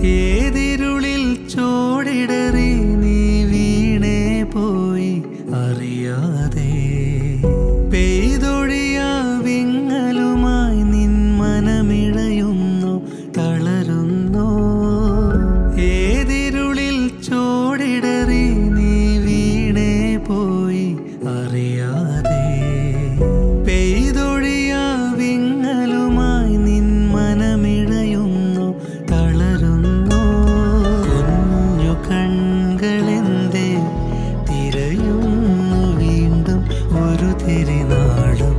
ഏതിരുളിൽ ചോടിടറി നീ വീണേ പോയി അറിയാതെ പെയ്തൊഴിയ വിങ്ങലുമായി നിൻ മനമിഴയുന്നു തളരുന്നു ഏതിരുളിൽ ചോടിടറി നീ വീണേ പോയി അറിയാതെ പെയ്തൊഴിയ വിങ്ങലുമായി നിൻ മനമിഴയുന്നു തളരുന്നു കുഞ്ഞു കൺകളെന്തേ തിരയുന്നു വീണ്ടും ഒരു തിരിനാളും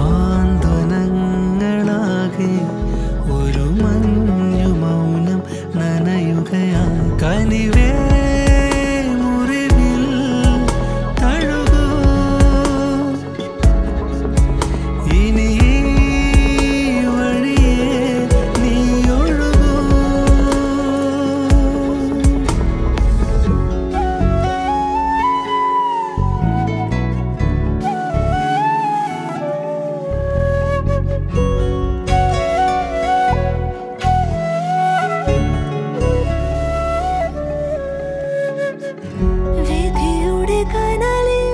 സാന്ത്വനങ്ങളാകെ ഒരു മഞ്ഞു മൗനം നനയുകയായി കനിവേ മുറിവിൽ തഴുകൂ ഇനി ഈ വഴിയേ നീ ഒഴുകൂ വിധിയുടെ കനലിൽ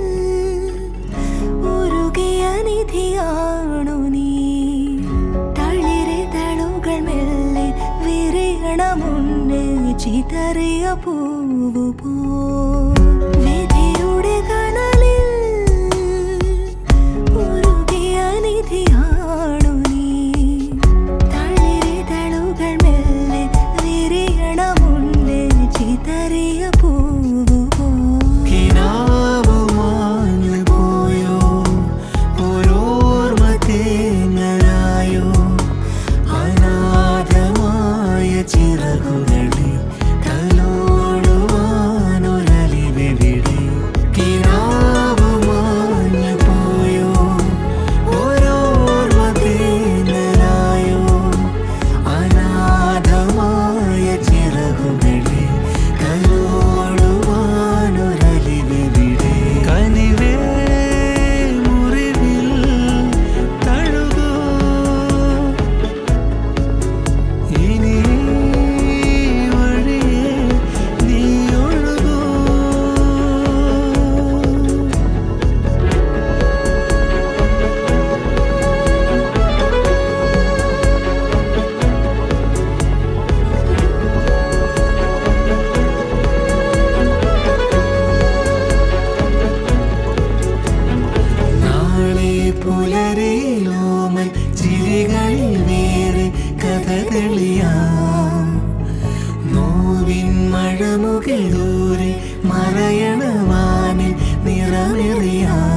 ഉരുകിയ നിധിയാണു നീ തളിരിതളുകൾ മെല്ലെ വിരിയണ മുന്നേ ചിതറിയ പൂവു പോ വിധിയുടെ കനലിൽ ഉരുകിയ നിധിയാണു നീ തളിരിതളുകൾ മെല്ലെ വിരിയണ മുന്നേ ചിതറിയ പൂവു പോ കിനാവ് മാഞ്ഞു പോയോ ഓരോർമ്മ തേങ്ങലായോ അനാഥമായ ചിറകുകളെ തലോടുവാനൊരലിവിടെ കിനാവ് മാഞ്ഞു പോയോ ഓരോർമ്മ തേങ്ങലായോ അനാഥമായ ചിറകുകളെ കലോടുവാനൊരലിവിടെ കനിവേ മുറിവിൽ തഴുകൂ ഇനി ഈ വഴിയേ നീ ഒഴുകൂ നാളെ പുലരിലോമൽ ചിരികളിൽ വേറെ കഥകളിയാം നോവിൻ മഴമുകൾ ദൂരെ മറയണവാനിൽ നിറമെറിയാം